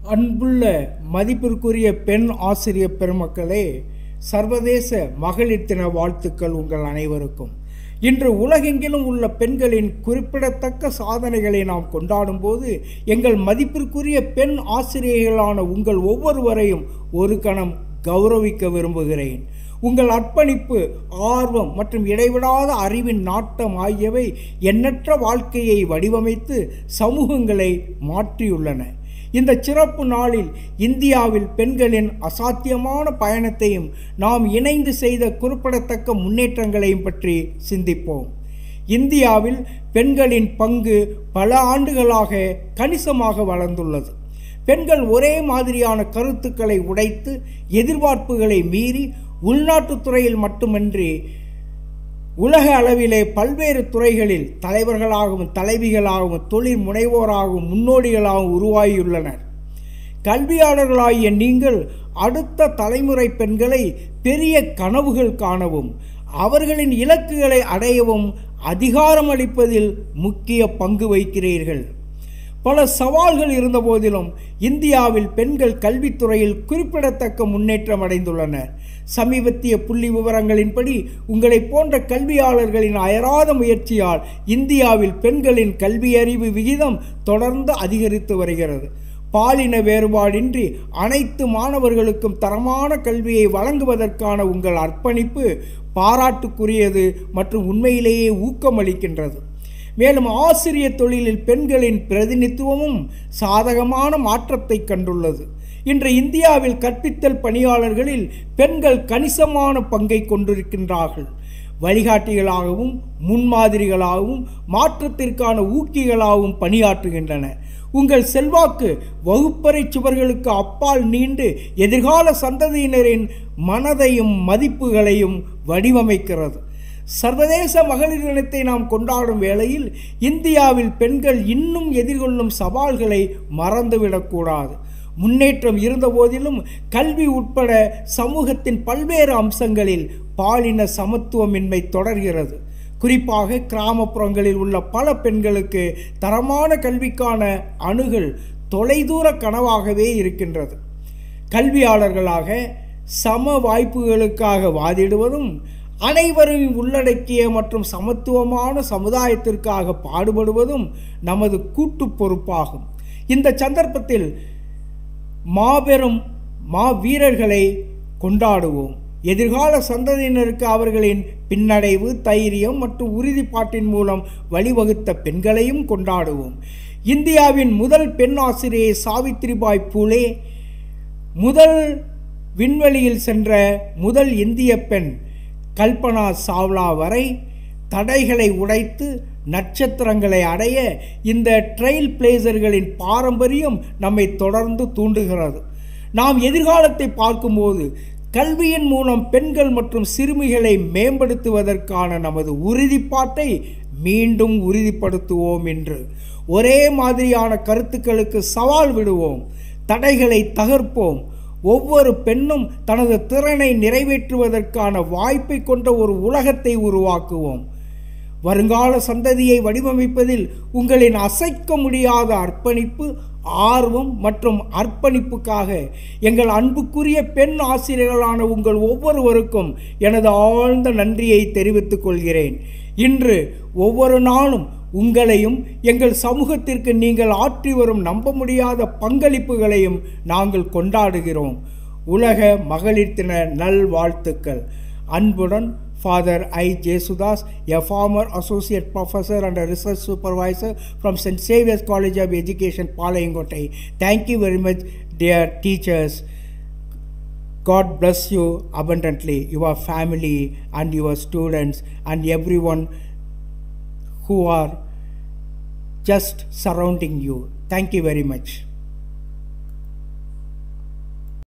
அன்புள்ள மதிப்பிற்குரிய பெண் ஆசிரியர் பெருமக்களே சர்வதேச மகளிர் தின வாழ்த்துக்கள் உங்கள் அனைவருக்கும் இன்று உலகெங்கிலும் உள்ள பெண்களின் குறிப்பிடத்தக்க சாதனைகளை நாம் கொண்டாடும் போது எங்கள் மதிப்பிற்குரிய பெண் ஆசிரியர்களான உங்கள் ஒவ்வொருவரையும் ஒரு கணம் கௌரவிக்க விரும்புகிறேன் உங்கள் அர்ப்பணிப்பு ஆர்வம் மற்றும் இடைவிடாத அறிவின் நாட்டம் ஆகியவை எண்ணற்ற வாழ்க்கையை வடிவமைத்து சமூகங்களை மாற்றியுள்ளன இந்த சிறப்பு நாளில் இந்தியாவில் பெண்களின் அசாத்தியமான பயணத்தையும் நாம் இணைந்து செய்த குறிப்பிடத்தக்க முன்னேற்றங்களையும் பற்றி சிந்திப்போம் இந்தியாவில் பெண்களின் பங்கு பல ஆண்டுகளாக கணிசமாக வளர்ந்துள்ளது பெண்கள் ஒரே மாதிரியான கருத்துக்களை உடைத்து எதிர்பார்ப்புகளை மீறி உள்நாட்டுத் துறையில் மட்டுமின்றி உலக அளவிலே பல்வேறு துறைகளில் தலைவர்களாகவும் தலைவிகளாகவும் தொழில் முனைவோராகவும் முன்னோடிகளாகவும் உருவாகியுள்ளனர் கல்வியாளர்களாகிய நீங்கள் அடுத்த தலைமுறை பெண்களை பெரிய கனவுகள் காணவும் அவர்களின் இலக்குகளை அடையவும் அதிகாரம் அளிப்பதில் முக்கிய பங்கு வகிக்கிறீர்கள் பல சவால்கள் இருந்தபோதிலும் இந்தியாவில் பெண்கள் கல்வித்துறையில் குறிப்பிடத்தக்க முன்னேற்றம் அடைந்துள்ளனர் சமீபத்திய புள்ளி விவரங்களின்படி உங்களை போன்ற கல்வியாளர்களின் அயராத முயற்சியால் இந்தியாவில் பெண்களின் கல்வி அறிவு விகிதம் தொடர்ந்து அதிகரித்து வருகிறது பாலின வேறுபாடின்றி அனைத்து மாணவர்களுக்கும் தரமான கல்வியை வழங்குவதற்கான உங்கள் அர்ப்பணிப்பு பாராட்டுக்குரியது மற்றும் உண்மையிலேயே ஊக்கமளிக்கின்றது மேலும் ஆசிரியர் தொழிலில் பெண்களின் பிரதிநிதித்துவமும் சாதகமான மாற்றத்தை கண்டுள்ளது இன்று இந்தியாவில் கற்பித்தல் பணியாளர்களில் பெண்கள் கணிசமான பங்கை கொண்டிருக்கின்றார்கள் வழிகாட்டிகளாகவும் முன்மாதிரிகளாகவும் மாற்றத்திற்கான ஊக்கிகளாகவும் பணியாற்றுகின்றன உங்கள் செல்வாக்கு வகுப்பறை சுவர்களுக்கு அப்பால் நீண்டு எதிர்கால சந்ததியினரின் மனதையும் மதிப்புகளையும் வடிவமைக்கிறது சர்வதேச மகளிர் தினத்தை நாம் கொண்டாடும் வேளையில் இந்தியாவில் பெண்கள் இன்னும் எதிர்கொள்ளும் சவால்களை மறந்துவிடக்கூடாது முன்னேற்றம் இருந்தபோதிலும் கல்வி உட்பட சமூகத்தின் பல்வேறு அம்சங்களில் பாலின சமத்துவமின்மை தொடர்கிறது குறிப்பாக கிராமப்புறங்களில் உள்ள பல பெண்களுக்கு தரமான கல்விக்கான அணுகல் தொலைதூர கனவாகவே இருக்கின்றது கல்வியாளர்களாக சம வாய்ப்புகளுக்காக வாதிடுவதும் அனைவரையும் உள்ளடக்கிய மற்றும் சமத்துவமான சமுதாயத்திற்காக பாடுபடுவதும் நமது கூட்டு பொறுப்பாகும் இந்த சந்தர்ப்பத்தில் மாபெரும் மா வீரர்களை கொண்டாடுவோம் எதிர்கால சந்ததியினருக்கு அவர்களின் பின்னடைவு தைரியம் மற்றும் உறுதிப்பாட்டின் மூலம் வழிவகுத்த பெண்களையும் கொண்டாடுவோம் இந்தியாவின் முதல் பெண் ஆசிரியை சாவித்ரிபாய் பூலே முதல் விண்வெளியில் சென்ற முதல் இந்திய பெண் கல்பனா சாவ்லா வரை தடைகளை உடைத்து நட்சத்திரங்களை அடைய இந்த ட்ரெயில் பிளேசர்களின் பாரம்பரியம் நம்மை தொடர்ந்து தூண்டுகிறது நாம் எதிர்காலத்தை பார்க்கும்போது கல்வியின் மூலம் பெண்கள் மற்றும் சிறுமிகளை மேம்படுத்துவதற்கான நமது உறுதிப்பாட்டை மீண்டும் உறுதிப்படுத்துவோம் என்று ஒரே மாதிரியான கருத்துக்களுக்கு சவால் விடுவோம் தடைகளை தகர்ப்போம் ஒவ்வொரு பெண்ணும் தனது திறனை நிறைவேற்றுவதற்கான வாய்ப்பை கொண்ட ஒரு உலகத்தை உருவாக்குவோம் வருங்கால சந்ததியை வடிவமைப்பதில் உங்களின் அசைக்க முடியாத அர்ப்பணிப்பு ஆர்வம் மற்றும் அர்ப்பணிப்புக்காக எங்கள் அன்புக்குரிய பெண் ஆசிரியர்களான உங்கள் ஒவ்வொருவருக்கும் எனது ஆழ்ந்த நன்றியை தெரிவித்துக் கொள்கிறேன் இன்று ஒவ்வொரு நாளும் உங்களையும் எங்கள் சமூகத்திற்கு நீங்கள் ஆற்றி வரும் நம்ப முடியாத பங்களிப்புகளையும் நாங்கள் கொண்டாடுகிறோம் உலக மகளிர் தின நல்வாழ்த்துக்கள் அன்புடன் Father I. Jesudas, a former associate professor and a research supervisor from St. Saviour's College of Education, Palayingotai. Thank you very much, dear teachers. God bless you abundantly, your family and your students and everyone who are just surrounding you. Thank you very much.